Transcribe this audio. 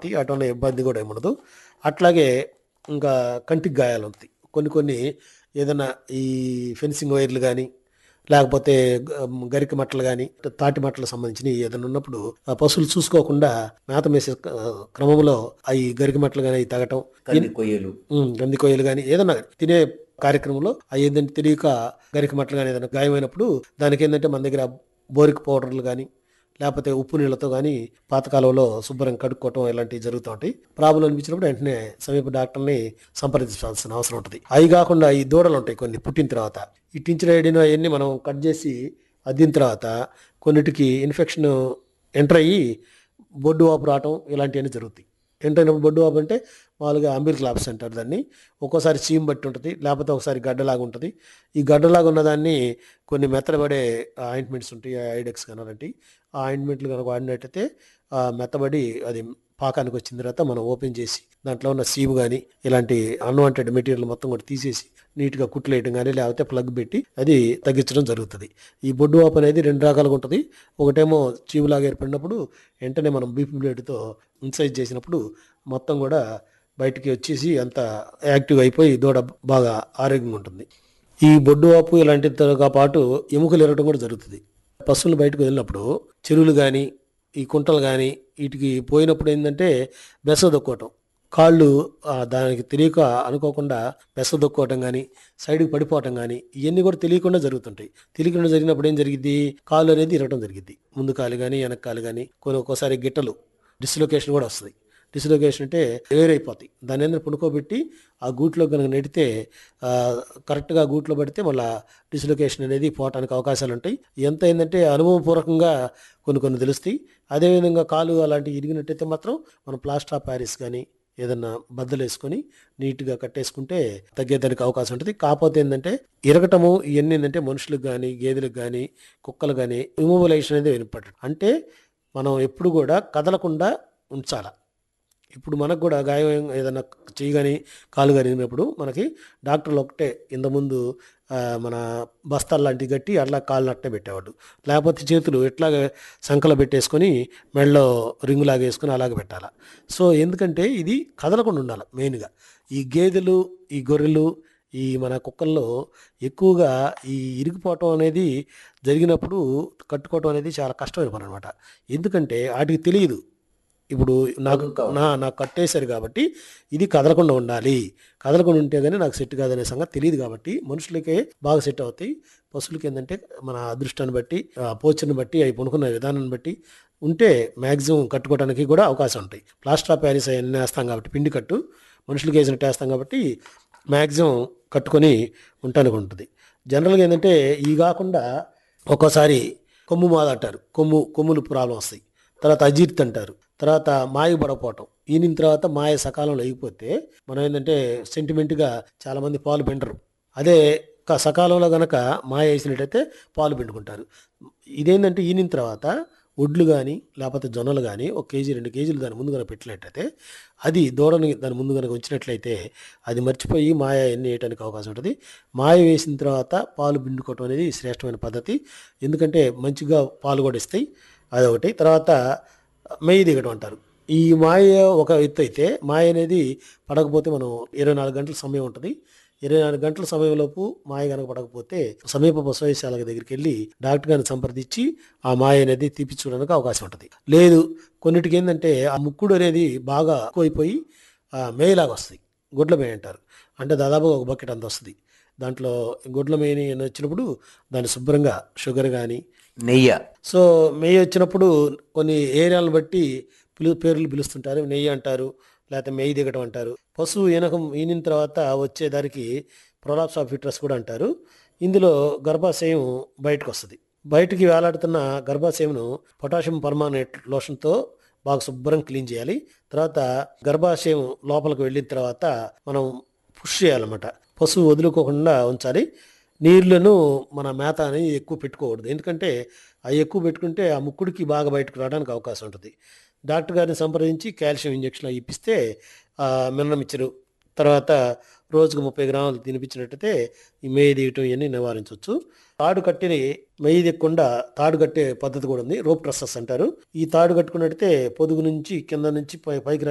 అవుతాయి అటువంటి ఇబ్బంది కూడా ఏముండదు అట్లాగే ఇంకా కంటికి గాయాలు ఉంటాయి కొన్ని కొన్ని ఏదైనా ఈ ఫెన్సింగ్ వైర్లు కానీ లేకపోతే గ- గరిక మట్టలు కానీ తాటి మట్టలకు సంబంధించినవి ఏదైనా ఉన్నప్పుడు ఆ పశువులు చూసుకోకుండా మేత మేసే క- క్రమంలో అవి గరిక మట్టలు కానీ తగటం కంది కొయ్యలు ఉమ్, గంది కొయ్యలు కానీ ఏదన్నా గానీ తినే కార్యక్రమంలో అవి ఏంటంటే తెలియక గరిక మట్టలు కానీ ఏదైనా గాయమైనప్పుడు దానికి ఏంటంటే మన దగ్గర బోరిక్ పౌడర్లు కానీ లేకపోతే ఉప్పు నీళ్ళతో కానీ పాతకాలంలో శుభ్రం కడుక్కోవటం ఇలాంటివి జరుగుతూ ఉంటాయి ప్రాబ్లం అనిపించినప్పుడు వెంటనే సమీప డాక్టర్ని సంప్రదించాల్సిన అవసరం ఉంటుంది అవి కాకుండా ఈ దూడలు ఉంటాయి కొన్ని పుట్టిన తర్వాత ఈ టించిన ఐడిన అవన్నీ మనం కట్ చేసి అద్దిన తర్వాత కొన్నిటికి ఇన్ఫెక్షన్ ఎంటర్ అయ్యి బొడ్డు వాపు రావటం ఇలాంటివన్నీ జరుగుతాయి ఎంటర్ అయినప్పుడు బొడ్డు వాపు అంటే మామూలుగా అంబిర్ క్లాప్స్ అంటారు దాన్ని ఒక్కోసారి చీమ్ బట్టి ఉంటుంది లేకపోతే ఒకసారి గడ్డలాగా ఉంటుంది ఈ గడ్డలాగా ఉన్నదాన్ని కొన్ని మెత్తబడే ఆయింట్మెంట్స్ ఉంటాయి ఐడెక్స్ కానీ అలాంటివి ఆ ఆయింట్మెంట్లు కనుక వాడినట్టయితే ఆ మెత్తబడి అది పాకానికి వచ్చిన తర్వాత మనం ఓపెన్ చేసి దాంట్లో ఉన్న సీమ్ కానీ ఇలాంటి అన్వాంటెడ్ మెటీరియల్ మొత్తం కూడా తీసేసి నీట్గా కుట్లేయడం కానీ లేకపోతే ప్లగ్ పెట్టి అది తగ్గించడం జరుగుతుంది ఈ బొడ్డు వాపు అనేది రెండు రకాలుగా ఉంటుంది ఒకటేమో చీవులాగా ఏర్పడినప్పుడు వెంటనే మనం బీపీ బ్లేడ్తో ఇన్సైజ్ చేసినప్పుడు మొత్తం కూడా బయటికి వచ్చేసి అంత యాక్టివ్ అయిపోయి దూడ బాగా ఆరోగ్యంగా ఉంటుంది ఈ బొడ్డు వాపు ఇలాంటితో పాటు ఎముకలు ఎరగడం కూడా జరుగుతుంది పశువులు బయటకు వెళ్ళినప్పుడు చెరువులు కానీ ఈ కుంటలు కానీ వీటికి పోయినప్పుడు ఏంటంటే బెస దొక్కోవటం కాళ్ళు ఆ, దానికి తెలియక అనుకోకుండా బెస దొక్కోవటం కానీ సైడ్కి పడిపోవటం కానీ ఇవన్నీ కూడా తెలియకుండా జరుగుతుంటాయి తెలియకుండా జరిగినప్పుడు ఏం జరిగింది కాళ్ళు అనేది ఇరగటం జరిగింది ముందు కాలు కానీ వెనక కాలు కానీ కొన్ని ఒక్కోసారి గిట్టలు డిస్లొకేషన్ కూడా వస్తుంది డిస్లొకేషన్ అంటే వేరైపోతాయి దాన్ని ఏంటంటే పుణుకోబెట్టి ఆ గూట్లో కనుక నెడితే ఆ, కరెక్ట్గా గూట్లో పడితే మళ్ళీ డిస్లొకేషన్ అనేది పోవటానికి అవకాశాలు ఉంటాయి ఎంత ఏంటంటే అనుభవపూర్వకంగా కొన్ని కొన్ని తెలుస్తాయి అదేవిధంగా కాలు అలాంటివి ఇరిగినట్టయితే మాత్రం మనం ప్లాస్టర్ ఆఫ్ ప్యారిస్ కానీ ఏదన్నా బద్దలు వేసుకొని నీట్గా కట్టేసుకుంటే తగ్గేదానికి అవకాశం ఉంటుంది కాకపోతే ఏంటంటే ఇరగటము ఇవన్నీ ఏంటంటే మనుషులకు కానీ గేదెలకు కానీ కుక్కలు కానీ ఇమోబలైజేషన్ అనేది ఇంపార్టెంట్ అంటే మనం ఎప్పుడు కూడా కదలకుండా ఉంచాల ఇప్పుడు మనకు కూడా గాయం ఏదైనా చెయ్యి కానీ కాలు కానీ ఇరిగినప్పుడు మనకి డాక్టర్లు ఒకటే ఇంతకుముందు ఆ, మన బస్తాలు లాంటివి కట్టి అట్లా కాళ్ళు నట్టే పెట్టేవాడు లేకపోతే చేతులు ఎట్లాగ సంకలో పెట్టేసుకొని మెడలో రింగు లాగా వేసుకొని అలాగే పెట్టాలి సో ఎందుకంటే ఇది కదలకుండా ఉండాలి మెయిన్గా ఈ గేదెలు ఈ గొర్రెలు ఈ మన కుక్కల్లో ఎక్కువగా ఈ ఇరిగిపోవటం అనేది జరిగినప్పుడు కట్టుకోవటం అనేది చాలా కష్టమైన పని అనమాట ఎందుకంటే వాటికి తెలియదు ఇప్పుడు నాకు నా నాకు కట్టేశారు కాబట్టి ఇది కదలకుండా ఉండాలి కదలకుండా ఉంటే కానీ నాకు సెట్ కాదనే సంగతి తెలియదు కాబట్టి మనుషులకే బాగా సెట్ అవుతాయి పశువులకి ఏంటంటే మన అదృష్టాన్ని బట్టి ఆ పోచర్ని బట్టి అవి పనుకున్న విధానాన్ని బట్టి ఉంటే మ్యాక్సిమం కట్టుకోవడానికి కూడా అవకాశం ఉంటాయి ప్లాస్టర్ ఆఫ్ ప్యారిస్ అవన్నీ వేస్తాం కాబట్టి పిండి కట్టు మనుషులకి వేసినట్టు వేస్తాం కాబట్టి మ్యాక్సిమం కట్టుకొని ఉండటానికి ఉంటుంది జనరల్గా ఏంటంటే ఈ కాకుండా ఒక్కోసారి కొమ్ము మాద అంటారు కొమ్ము కొమ్ములు ప్రాబ్లం వస్తాయి తర్వాత అజీర్తి అంటారు తర్వాత మాయ పడకపోవటం ఈనిన తర్వాత మాయ సకాలంలో అయిపోతే మనం ఏంటంటే సెంటిమెంట్గా చాలామంది పాలు పిండరు అదే క- సకాలంలో గనక మాయ వేసినట్టయితే పాలు పిండుకుంటారు ఇదేంటంటే ఈనిన తర్వాత ఒడ్లు కానీ లేకపోతే జొన్నలు కానీ ఒక కేజీ రెండు కేజీలు దాని ముందు కనుక పెట్టినట్టయితే అది దూడని దాని ముందు కనుక ఉంచినట్లయితే అది మర్చిపోయి మాయ ఎన్ని వేయడానికి అవకాశం ఉంటుంది మాయ వేసిన తర్వాత పాలు పిండుకోవటం అనేది శ్రేష్టమైన పద్ధతి ఎందుకంటే మంచిగా పాలు కూడా ఇస్తాయి అదొకటి తర్వాత మెయ్యి దిగడం అంటారు ఈ మాయ ఒక ఎత్తు అయితే మాయ అనేది పడకపోతే మనం ఇరవై నాలుగు గంటల సమయం ఉంటుంది ఇరవై నాలుగు గంటల సమయంలోపు మాయ కనుక పడకపోతే సమీప పశువైశాల దగ్గరికి వెళ్ళి డాక్టర్ గారిని సంప్రదించి ఆ మాయ అనేది తీపిచ్చుకోవడానికి అవకాశం ఉంటుంది లేదు కొన్నిటికి ఏంటంటే ఆ ముక్కుడు అనేది బాగా ఎక్కువైపోయి ఆ, మేయలాగా వస్తాయి గుడ్ల మేయ అంటారు అంటే దాదాపుగా ఒక బకెట్ అంత వస్తుంది దాంట్లో గుడ్ల మేయని అని వచ్చినప్పుడు దాన్ని శుభ్రంగా షుగర్ కానీ నెయ్య సో నెయ్యి వచ్చినప్పుడు కొన్ని ఏరియాలను బట్టి పిలు పేర్లు పిలుస్తుంటారు నెయ్యి అంటారు లేకపోతే మెయ్యి దిగటం అంటారు పశువు ఈనకం ఈనిన తర్వాత వచ్చేదానికి ప్రొలాప్స్ ఆఫ్ ఫిట్రస్ కూడా అంటారు ఇందులో గర్భాశయం బయటకు వస్తుంది బయటికి వేలాడుతున్న గర్భాశయంను పొటాషియం పర్మానేట్ లోషన్తో బాగా శుభ్రం క్లీన్ చేయాలి తర్వాత గర్భాశయం లోపలికి వెళ్ళిన తర్వాత మనం పుష్ చేయాలన్నమాట పశువు వదులుకోకుండా ఉంచాలి నీళ్లను మన మేత అనేది ఎక్కువ పెట్టుకోకూడదు ఎందుకంటే అవి ఎక్కువ పెట్టుకుంటే ఆ ముక్కుడికి బాగా బయటకు రావడానికి అవకాశం ఉంటుంది డాక్టర్ గారిని సంప్రదించి కాల్షియం ఇంజక్షన్ అవి ఇప్పిస్తే ఆ, మిన్నం ఇచ్చరు తర్వాత రోజుకు ముప్పై గ్రాములు తినిపించినట్టయితే ఈ మేయి దిగటం ఇవన్నీ నివారించవచ్చు తాడు కట్టిని మెయ్యి దిగకుండా తాడు కట్టే పద్ధతి కూడా ఉంది రోప్ ట్రస్సెస్ అంటారు ఈ తాడు కట్టుకున్నట్టయితే పొదుగు నుంచి కింద నుంచి పై పైకి